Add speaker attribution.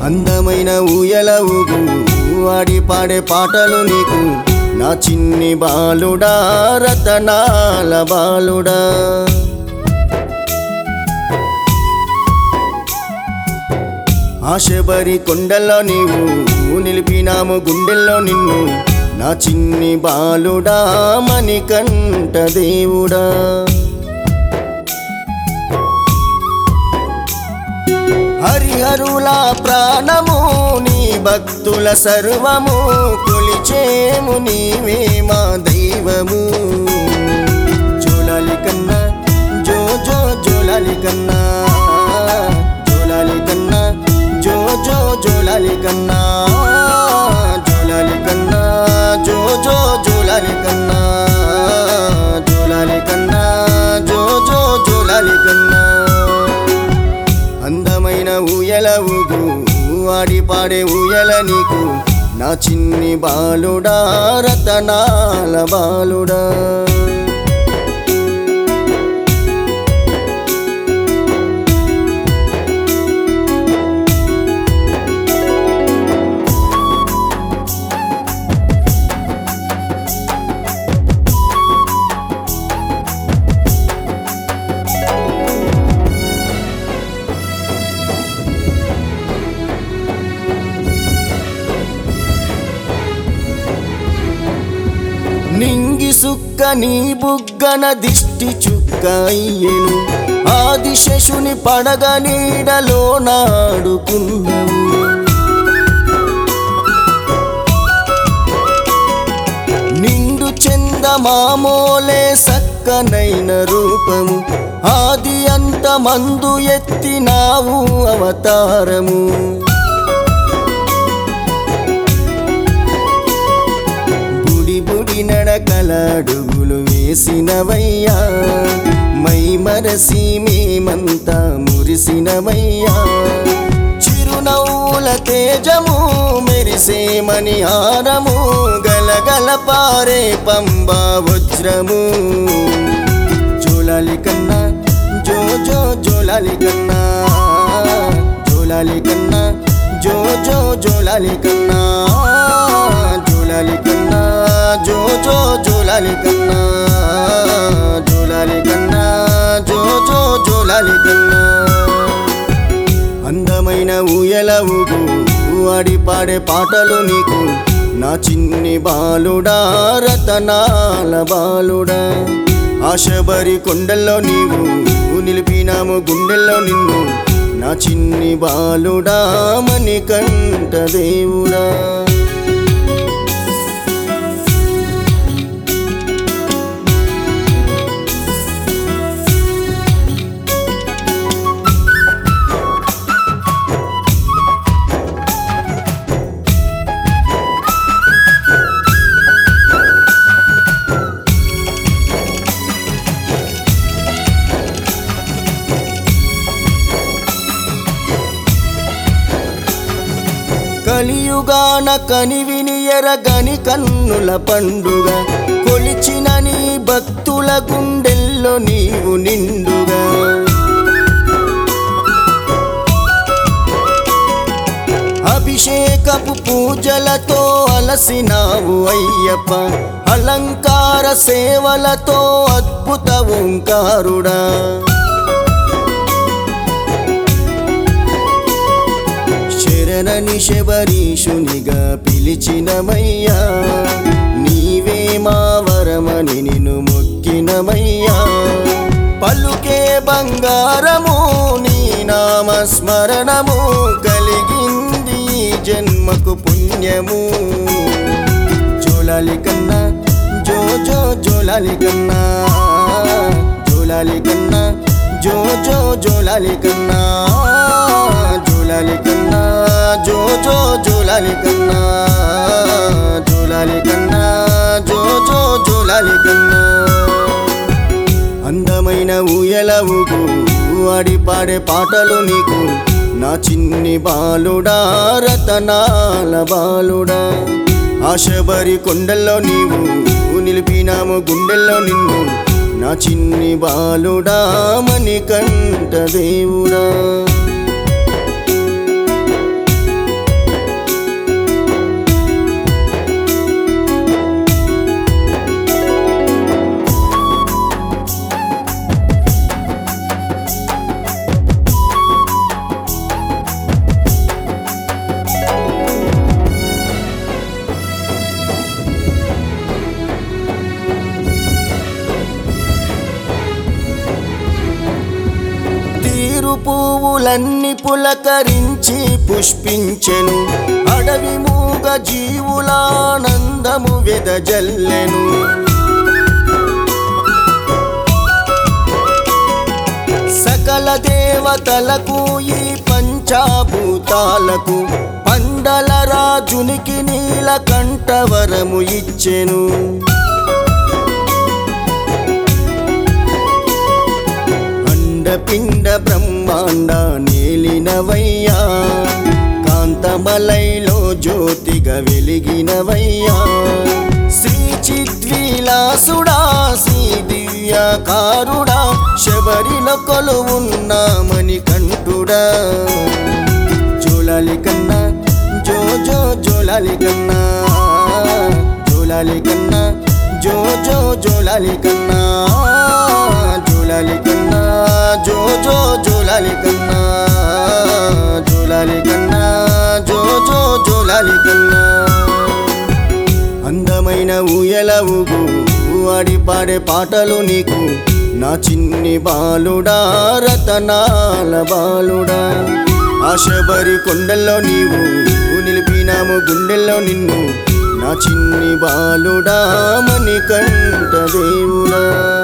Speaker 1: అందమైన ఊయల ఊగు ఆడి పాడే పాటలు నీకు నా చిన్ని బాలుడా రతనాల బాలుడా ఆశబరి కొండల్లో నీవు నిలిపినాము గుండెల్లో నిన్ను నా చిన్ని బాలుడా మణికంఠ దేవుడా హరిహరుల ప్రాణము నీ భక్తుల సర్వము కొలిచేము నీవే మా దైవము జోలాలి కన్నా జో జో జోలాలి కన్నా జోలాలి కన్నా జో జో జోలాలి కన్నా జోలాలి కన్నా జో జో జోలాలి కన్నా జోలాలి కన్నా జో జో జోలాలి కన్నా అందమైన ఊయల ఊగు ఆడి పాడే ఊయల నీకు నా చిన్ని బాలుడా రతనాల బాలుడా నింగి సుక్క నీ బుగ్గన దిష్టి చుక్క అయ్యెను ఆది శశుని పడగ నీడలో నాడుకున్నవు నిండు చందమామోలే సక్కనైన రూపము ఆది అంత మందు ఎత్తినావు అవతారము బుడి బుడి నడకలాడుగులు వేసినవయ్యా మై మరసి మేమంతా మురిసినవయ్యా చిరునవ్వుల తేజము మెరిసేమని హారము గలగల పారే పంబా వజ్రము జోలాలి కన్నా జో జో జోలాలి కన్నా జోలాలి కన్నా జో జో జోలాలి కన్నా జోలాలి కన్నా జో జో జోలాలి కన్నా జోలాలి కన్నా జో జో జోలాలి కన్నా అందమైన ఊయల ఊగు ఆడి పాడే పాటలు నీకు నా చిన్ని బాలుడా రతనాల బాలుడా ఆశబరి కొండల్లో నీవు నిలిపినాము గుండెల్లో నిన్ను నా చిన్ని బాలుడా మణికంఠ దేవుడా కలియుగాన కనివిని ఎరగని కన్నుల పండుగ కొలిచిన నీ భక్తుల గుండెల్లో నీవు నిండుగా అభిషేకపు పూజలతో అలసినావు అయ్యప్ప అలంకార సేవలతో అద్భుత ఓంకారుడా శరణని శబరీషునిగా పిలిచినమయ్యా నీవే మా వరమని నిన్ను మొక్కినమయ్యా పలుకే బంగారము నీ నామస్మరణము కలిగింది ఈ జన్మకు పుణ్యము జోలాలి కన్నా జో జో జోలాలి కన్నా జోలాలి కన్నా జో జో జోలాలి కన్నా జోలాలి కన్నా జో జో జోలాలి కన్నా జోలాలి కన్నా జో జో జోలాలి కన్నా అందమైన ఊయల ఊగు ఆడి పాడే పాటలు నీకు నా చిన్ని బాలుడా రతనాల బాలుడా ఆశబరి కొండల్లో నీవు నిలిపినాము గుండెల్లో నిన్ను నా చిన్ని బాలుడా మణికంఠ దేవుడా పువ్వులన్నీ పులకరించి పుష్పించెను అడవి మూగ జీవులానందము వెదజల్లెను సకల దేవతలకు ఈ పంచాభూతాలకు పండల రాజునికి నీల కంఠవరము ఇచ్చెను అండపిండ బ్రహ్మాండ నేలినవయ్యా కాంతమలైలో జ్యోతిగా వెలిగినవయ్యా శ్రీ చిద్విలాసుడా శ్రీ దివ్యకారుడా శబరిలో కొలువున్నామని కంటుడా జోలాలి కన్నా జో జో జోలాలి కన్నా జోలాలి కన్నా జో జో జోలాలి కన్నా జోలాలి కన్నా జో జో జోలాలి కన్నా జోలాలి కన్నా జో జో జోలాలి కన్నా అందమైన ఊయల ఊగు ఆడి పాడే పాటలు నీకు నా చిన్ని బాలుడా రతనాల బాలుడా ఆశబరి కొండల్లో నీవు నిలిపినాము గుండెల్లో నిన్ను నా చిన్ని బాలుడా మణికంఠ దేవుడా